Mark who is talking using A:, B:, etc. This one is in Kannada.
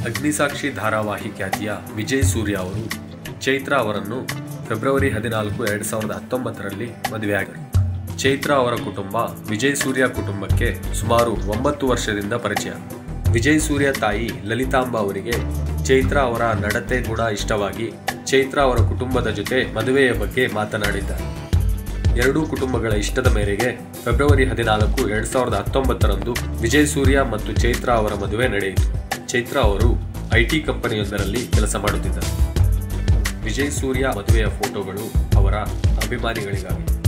A: ಅಗ್ನಿಸಾಕ್ಷಿ ಧಾರಾವಾಹಿ ಖ್ಯಾತಿಯ ವಿಜಯ್ ಸೂರ್ಯ ಅವರು ಚೈತ್ರ ಅವರನ್ನು ಫೆಬ್ರವರಿ ಹದಿನಾಲ್ಕು ಎರಡ್ ಸಾವಿರದ ಹತ್ತೊಂಬತ್ತರಲ್ಲಿ ಮದುವೆಯಾದರು ಚೈತ್ರ ಅವರ ಕುಟುಂಬ ವಿಜಯ್ ಸೂರ್ಯ ಕುಟುಂಬಕ್ಕೆ ಸುಮಾರು ಒಂಬತ್ತು ವರ್ಷದಿಂದ ಪರಿಚಯ ವಿಜಯ್ ಸೂರ್ಯ ತಾಯಿ ಲಲಿತಾಂಬ ಅವರಿಗೆ ಚೈತ್ರ ಅವರ ನಡತೆ ಗುಣ ಇಷ್ಟವಾಗಿ ಚೈತ್ರ ಅವರ ಕುಟುಂಬದ ಜೊತೆ ಮದುವೆಯ ಬಗ್ಗೆ ಮಾತನಾಡಿದ್ದಾರೆ ಎರಡೂ ಕುಟುಂಬಗಳ ಇಷ್ಟದ ಮೇರೆಗೆ ಫೆಬ್ರವರಿ ಹದಿನಾಲ್ಕು ಎರಡ್ ಸಾವಿರದ ಹತ್ತೊಂಬತ್ತರಂದು ವಿಜಯ್ ಸೂರ್ಯ ಮತ್ತು ಚೈತ್ರ ಅವರ ಮದುವೆ ನಡೆಯಿತು ಚೈತ್ರ ಅವರು ಐಟಿ ಕಂಪನಿಯೊಂದರಲ್ಲಿ ಕೆಲಸ ಮಾಡುತ್ತಿದ್ದರು ವಿಜಯ್ ಸೂರ್ಯ ಮದುವೆಯ ಫೋಟೋಗಳು ಅವರ ಅಭಿಮಾನಿಗಳಿಗಾಗಿ